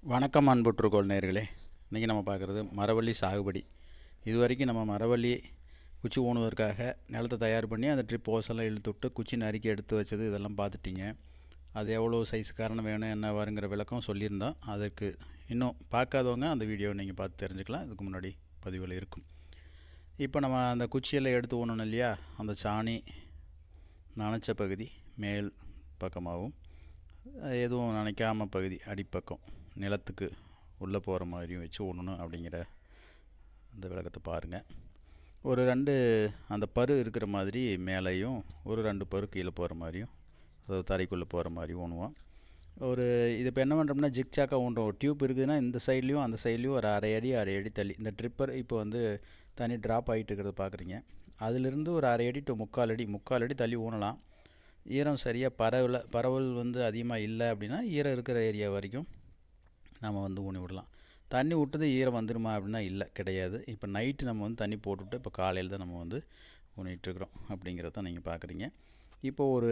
வணக்கம் அன்புற்றுக்கோள் நேர்களே இன்றைக்கி நம்ம பார்க்குறது மரவள்ளி சாகுபடி இது வரைக்கும் நம்ம மரவள்ளி குச்சி ஊணுவதற்காக நிலத்தை தயார் பண்ணி அந்த ட்ரிப் ஓசெல்லாம் இழுத்து விட்டு குச்சி நறுக்கி எடுத்து வச்சது இதெல்லாம் பார்த்துட்டீங்க அது எவ்வளோ சைஸுக்காரன வேணும் என்ன வருங்கிற விளக்கம் சொல்லியிருந்தோம் அதுக்கு இன்னும் பார்க்காதவங்க அந்த வீடியோவை நீங்கள் பார்த்து தெரிஞ்சுக்கலாம் இதுக்கு முன்னாடி பதிவில் இருக்கும் இப்போ நம்ம அந்த குச்சியெல்லாம் எடுத்து ஊனணும் இல்லையா அந்த சாணி நனைச்ச பகுதி மேல் பக்கமாகவும் எதுவும் நனைக்காம பகுதி அடிப்பக்கம் நிலத்துக்கு உள்ளே போகிற மாதிரியும் வச்சு ஊனணும் அப்படிங்கிற அந்த விளக்கத்தை பாருங்கள் ஒரு ரெண்டு அந்த பரு இருக்கிற மாதிரி மேலேயும் ஒரு ரெண்டு பரு கீழே போகிற மாதிரியும் அதாவது தரைக்குள்ளே போகிற மாதிரி ஊனுவோம் ஒரு இது இப்போ என்ன பண்ணுறோம்னா ஜிக்ஜாக்காக ஊன்றோம் ஒரு டியூப் இருக்குதுன்னா இந்த சைட்லேயும் அந்த சைட்லேயும் ஒரு அரை அடி அரை அடி தள்ளி இந்த ட்ரிப்பர் இப்போ வந்து தண்ணி ட்ராப் ஆகிட்டு இருக்கிறத பார்க்குறீங்க அதிலிருந்து ஒரு அரை அடி டு முக்கால் அடி முக்கால் அடி தள்ளி ஊனலாம் ஈரம் சரியாக பரவல பரவல் வந்து அதிகமாக இல்லை அப்படின்னா ஈரம் இருக்கிற ஏரியா வரைக்கும் நம்ம வந்து ஊனி விடலாம் தண்ணி விட்டது ஈரம் வந்துடுமா அப்படின்னா இல்லை கிடையாது இப்போ நைட்டு நம்ம வந்து தண்ணி போட்டுவிட்டு இப்போ காலையில் தான் நம்ம வந்து ஊனிட்டுருக்குறோம் அப்படிங்கிறத தான் நீங்கள் பார்க்குறீங்க இப்போ ஒரு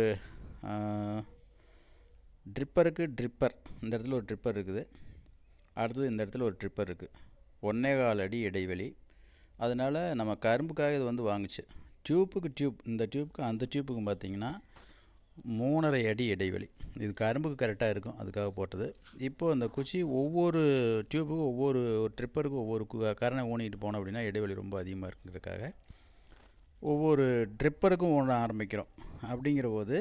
ட்ரிப்பருக்கு ட்ரிப்பர் இந்த இடத்துல ஒரு ட்ரிப்பர் இருக்குது அடுத்தது இந்த இடத்துல ஒரு ட்ரிப்பர் இருக்குது ஒன்றே கால் அடி இடைவெளி அதனால் நம்ம கரும்புக்காக இது வந்து வாங்குச்சு டியூப்புக்கு டியூப் இந்த டியூப்புக்கு அந்த டியூப்புக்கும் பார்த்தீங்கன்னா மூணரை அடி இடைவெளி இது கரும்புக்கு கரெக்டாக இருக்கும் அதுக்காக போட்டது இப்போது அந்த குச்சி ஒவ்வொரு டியூப்புக்கும் ஒவ்வொரு ட்ரிப்பருக்கும் ஒவ்வொரு கு- கரணை ஊனிட்டு போனோம் அப்படின்னா இடைவெளி ரொம்ப அதிகமாக இருக்குங்கிறதுக்காக ஒவ்வொரு ட்ரிப்பருக்கும் ஊன ஆரம்பிக்கிறோம் அப்படிங்கிற போது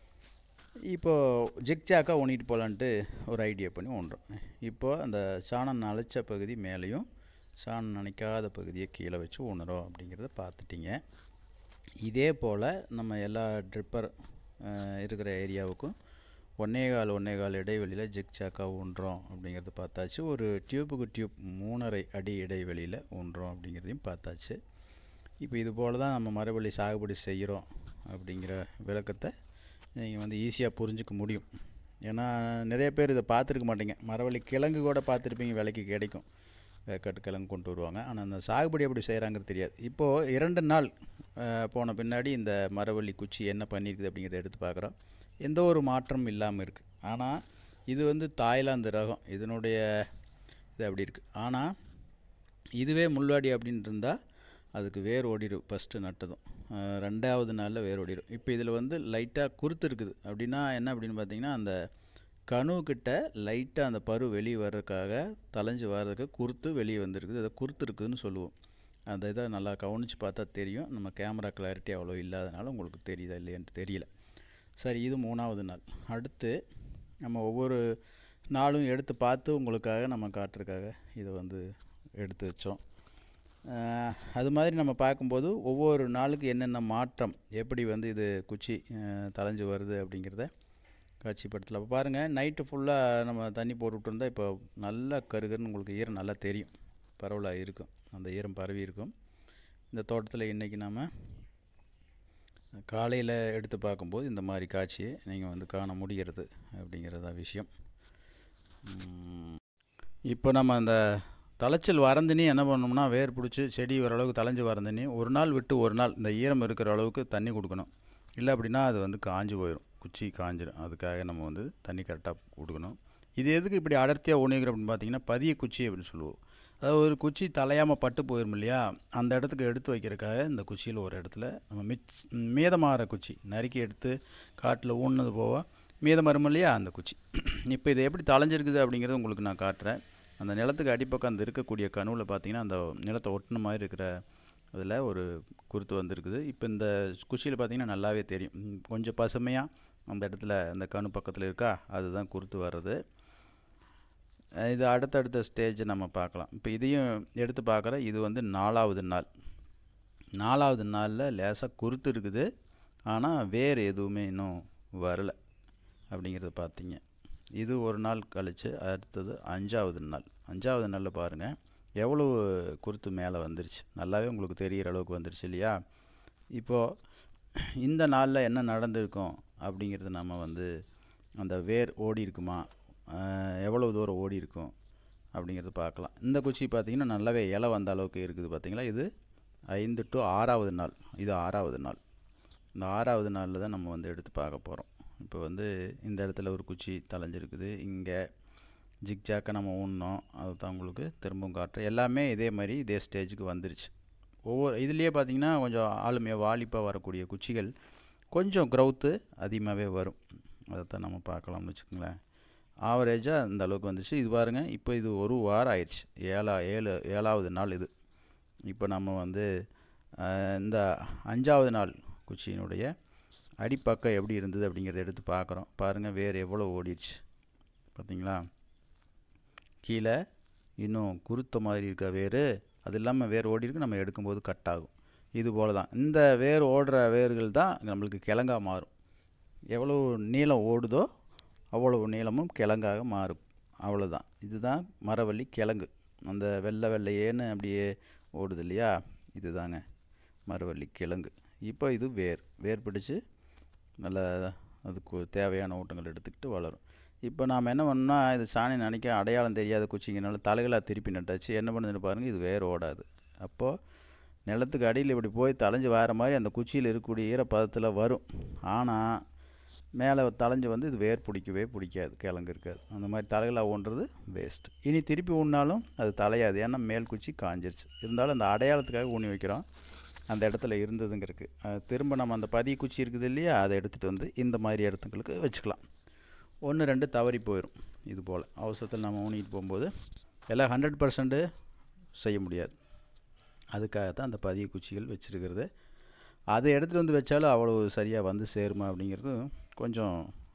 இப்போது ஜிக்ஜாக்காக ஊனிட்டு போகலான்ட்டு ஒரு ஐடியா பண்ணி ஊன்றோம் இப்போது அந்த சாணம் நனைச்ச பகுதி மேலேயும் சாணம் நனைக்காத பகுதியை கீழே வச்சு ஊனுறோம் அப்படிங்கிறத பார்த்துட்டிங்க இதே போல் நம்ம எல்லா ட்ரிப்பர் இருக்கிற ஏரியாவுக்கும் ஒன்றே கால் ஒன்றே கால் இடைவெளியில் ஜிக்ஜாக்காக ஊன்றோம் அப்படிங்கிறத பார்த்தாச்சு ஒரு டியூப்புக்கு டியூப் மூணரை அடி இடைவெளியில் ஊன்றோம் அப்படிங்கிறதையும் பார்த்தாச்சு இப்போ இது போல் தான் நம்ம மரவள்ளி சாகுபடி செய்கிறோம் அப்படிங்கிற விளக்கத்தை நீங்கள் வந்து ஈஸியாக புரிஞ்சுக்க முடியும் ஏன்னா நிறைய பேர் இதை பார்த்துருக்க மாட்டீங்க மரவள்ளி கிழங்கு கூட பார்த்துருப்பீங்க விலைக்கு கிடைக்கும் வேக்காட்டு கிழங்கு கொண்டு வருவாங்க ஆனால் அந்த சாகுபடி எப்படி செய்கிறாங்கிறது தெரியாது இப்போது இரண்டு நாள் அஹ், போன பின்னாடி இந்த மரவள்ளி குச்சி என்ன பண்ணியிருக்குது அப்படிங்கிறத எடுத்து பார்க்குறோம் எந்த ஒரு மாற்றமும் இல்லாமல் இருக்குது ஆனால் இது வந்து தாய்லாந்து ரகம் இதனுடைய இது அப்படி இருக்குது ஆனால் இதுவே முள்வாடி அப்படின்னு இருந்தால் அதுக்கு வேர் ஓடிடும் ஃபஸ்ட்டு நட்டதும் அஹ் ரெண்டாவது நாளில் வேர் ஓடிடும் இப்போ இதில் வந்து லைட்டாக குருத்து இருக்குது அப்படின்னா என்ன அப்படின்னு பார்த்தீங்கன்னா அந்த கணுக்கிட்ட லைட்டாக அந்த பரு வெளியே வர்றதுக்காக தலைஞ்சு வர்றதுக்கு குருத்து வெளியே வந்திருக்குது அதை குருத்து இருக்குதுன்னு சொல்லுவோம் அந்த இதை நல்லா கவனித்து பார்த்தா தெரியும் நம்ம கேமரா கிளாரிட்டி அவ்வளோ இல்லாதனால உங்களுக்கு தெரியுதா இல்லையான்னு தெரியல சரி இது மூணாவது நாள் அடுத்து நம்ம ஒவ்வொரு நாளும் எடுத்து பார்த்து உங்களுக்காக நம்ம காட்டுறதுக்காக இதை வந்து எடுத்து வச்சோம் அஹ் அது மாதிரி நம்ம பார்க்கும்போது ஒவ்வொரு நாளுக்கு என்னென்ன மாற்றம் எப்படி வந்து இது குச்சி அஹ், தளைஞ்சு வருது அப்படிங்கிறத காட்சிப்படுத்தல அப்போ பாருங்கள் நைட்டு ஃபுல்லாக நம்ம தண்ணி போட்டுவிட்டு இருந்தால் இப்போ நல்லா கருகருன்னு உங்களுக்கு ஈரம் நல்லா தெரியும் பரவலாக இருக்கும் அந்த ஈரம் பரவி இருக்கும் இந்த தோட்டத்தில் இன்றைக்கி நாம் காலையில் எடுத்து பார்க்கும்போது இந்த மாதிரி காட்சியை நீங்கள் வந்து காண முடிகிறது அப்படிங்கிறதா விஷயம் உம், இப்போ நம்ம அந்த தலைச்சல் வரந்தனி என்ன பண்ணோம்னா வேர் பிடிச்சி செடி ஓரளவுக்கு தலைஞ்சு வரந்தனி ஒரு நாள் விட்டு ஒரு நாள் இந்த ஈரம் இருக்கிற அளவுக்கு தண்ணி கொடுக்கணும் இல்லை அப்படின்னா அது வந்து காஞ்சு போயிடும் குச்சி காஞ்சிடும் அதுக்காக நம்ம வந்து தண்ணி கரெக்டாக கொடுக்கணும் இது எதுக்கு இப்படி அடர்த்தியாக உணிக்கிறோம் அப்படின்னு பார்த்தீங்கன்னா பதிய குச்சி அப்படின்னு சொல்லுவோம் அதாவது ஒரு குச்சி தலையாமல் பட்டு போயிடும் இல்லையா அந்த இடத்துக்கு எடுத்து வைக்கிறதுக்காக இந்த குச்சியில் ஒரு இடத்துல நம்ம மிச் மீதமாகிற குச்சி நறுக்கி எடுத்து காட்டில் ஊன்னது போக மீதம் வரும் இல்லையா அந்த குச்சி இப்போ இது எப்படி தலைஞ்சிருக்குது அப்படிங்கிறத உங்களுக்கு நான் காட்டுறேன் அந்த நிலத்துக்கு அடிப்பக்கம் அந்த இருக்கக்கூடிய கணுவில் பார்த்தீங்கன்னா அந்த நிலத்தை ஒட்டின மாதிரி இருக்கிற அதில் ஒரு குருத்து வந்திருக்குது இப்போ இந்த குச்சியில் பார்த்தீங்கன்னா நல்லாவே தெரியும் ம், கொஞ்சம் பசுமையாக அந்த இடத்துல அந்த கணு பக்கத்தில் இருக்கா அதுதான் குருத்து வர்றது அஹ் இது அடுத்தடுத்த ஸ்டேஜ் நம்ம பார்க்கலாம் இப்போ இதையும் எடுத்து பார்க்குற இது வந்து நாலாவது நாள் நாலாவது நாளில் லேசாக குருத்து இருக்குது ஆனால் வேர் எதுவுமே இன்னும் வரலை அப்படிங்கிறத பார்த்தீங்க இது ஒரு நாள் கழித்து அடுத்தது அஞ்சாவது நாள் அஞ்சாவது நாளில் பாருங்கள் எவ்வளவு குருத்து மேலே வந்துருச்சு நல்லாவே உங்களுக்கு தெரிகிற அளவுக்கு வந்துருச்சு இல்லையா இப்போது இந்த நாளில் என்ன நடந்திருக்கும் அப்படிங்கிறது நம்ம வந்து அந்த வேர் ஓடி இருக்குமா அஹ் எவ்வளவு தூரம் ஓடி இருக்கும் அப்படிங்கிறத பார்க்கலாம் இந்த குச்சி பார்த்தீங்கன்னா நல்லாவே இலை வந்த அளவுக்கு இருக்குது பார்த்தீங்களா இது ஐந்து டு ஆறாவது நாள் இது ஆறாவது நாள் இந்த ஆறாவது நாளில் தான் நம்ம வந்து எடுத்து பார்க்க போகிறோம் இப்போ வந்து இந்த இடத்துல ஒரு குச்சி தலைஞ்சிருக்குது இங்கே ஜிக்ஜாக்கை நம்ம ஊன்னோம் அதை தான் உங்களுக்கு திரும்பவும் காட்டுறேன் எல்லாமே இதே மாதிரி இதே ஸ்டேஜுக்கு வந்துருச்சு ஒவ்வொரு இதுலேயே பார்த்தீங்கன்னா கொஞ்சம் ஆளுமையாக வாலிப்பாக வரக்கூடிய குச்சிகள் கொஞ்சம் க்ரௌத்து அதிகமாகவே வரும் அதை தான் நம்ம பார்க்கலாம்னு வச்சுக்கோங்களேன் ஆவரேஜாக இந்த அளவுக்கு வந்துச்சு இது பாருங்கள் இப்போ இது ஒரு வாரம் ஆயிடுச்சு ஏழா ஏழு ஏழாவது நாள் இது இப்போ நம்ம வந்து அஹ், இந்த அஞ்சாவது நாள் குச்சியினுடைய அடிப்பக்கம் எப்படி இருந்தது அப்படிங்கிறத எடுத்து பார்க்குறோம் பாருங்கள் வேர் எவ்வளோ ஓடிடுச்சு பார்த்தீங்களா கீழே இன்னும் குருத்த மாதிரி இருக்க வேர் அது இல்லாமல் வேர் ஓடி இருக்கு நம்ம எடுக்கும்போது கட் ஆகும் இது போல தான் இந்த வேர் ஓடுற வேர்கள் தான் நம்மளுக்கு கிழங்கா மாறும் எவ்வளோ நீளம் ஓடுதோ அவ்வளவு நீளமும் கிழங்காக மாறும் அவ்வளோதான் இதுதான் மரவள்ளி கிழங்கு அந்த வெள்ளை வெள்ளையேன்னு அப்படியே ஓடுது இல்லையா இதுதாங்க மரவள்ளி கிழங்கு இப்போ இது வேர் வேர் பிடிச்சு நல்ல அதுக்கு தேவையான ஊட்டங்கள் எடுத்துக்கிட்டு வளரும் இப்போ நாம் என்ன பண்ணோம்னா இது சாணி நினைக்க அடையாளம் தெரியாத குச்சிங்கனால தலைகளாக திருப்பி நட்டாச்சு என்ன பண்ணுதுன்னு பாருங்கள் இது வேர் ஓடாது அப்போது நிலத்துக்கு அடியில் இப்படி போய் தளைஞ்சு வர மாதிரி அந்த குச்சியில் இருக்கக்கூடிய ஈரப்பதத்தில் வரும் ஆனால் மேலே தளைஞ்சு வந்து இது வேர் பிடிக்கவே பிடிக்காது கிழங்கு இருக்காது அந்த மாதிரி தலைகளாக ஊன்றது வேஸ்ட் இனி திருப்பி ஊன்னாலும் அது தலையாது ஏன்னா மேல் குச்சி காஞ்சிருச்சு இருந்தாலும் அந்த அடையாளத்துக்காக ஊனி வைக்கிறோம் அந்த இடத்துல இருந்ததுங்கிறதுக்கு அது திரும்ப நம்ம அந்த பதிய குச்சி இருக்குது இல்லையா அதை எடுத்துகிட்டு வந்து இந்த மாதிரி இடத்துங்களுக்கு வச்சுக்கலாம் ஒன்று ரெண்டு தவறி போயிடும் இது போல் அவசரத்தில் நம்ம ஊனிட்டு போகும்போது எல்லாம் ஹண்ட்ரட் பர்சன்ட்டு செய்ய முடியாது அதுக்காக தான் அந்த பதிய குச்சிகள் வச்சுருக்கிறது அதை எடுத்துகிட்டு வந்து வச்சாலும் அவ்வளோ சரியாக வந்து சேருமா அப்படிங்கிறது கொஞ்சம்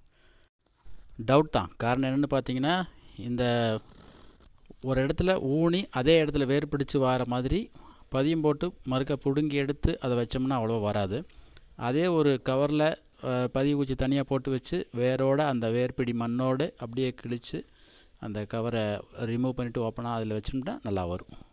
டவுட் தான் காரணம் என்னென்னு பார்த்தீங்கன்னா இந்த ஒரு இடத்துல ஊனி அதே இடத்துல வேர் பிடிச்சு வர மாதிரி பதியம் போட்டு மறுக்க பிடுங்கி எடுத்து அதை வச்சோம்னா அவ்வளோ வராது அதே ஒரு கவரில் பதிய குச்சி தனியாக போட்டு வச்சு வேரோட அந்த வேர்பிடி மண்ணோடு அப்படியே கிழித்து அந்த கவரை ரிமூவ் பண்ணிவிட்டு ஓப்பனாக அதில் வச்சோம்னா நல்லா வரும்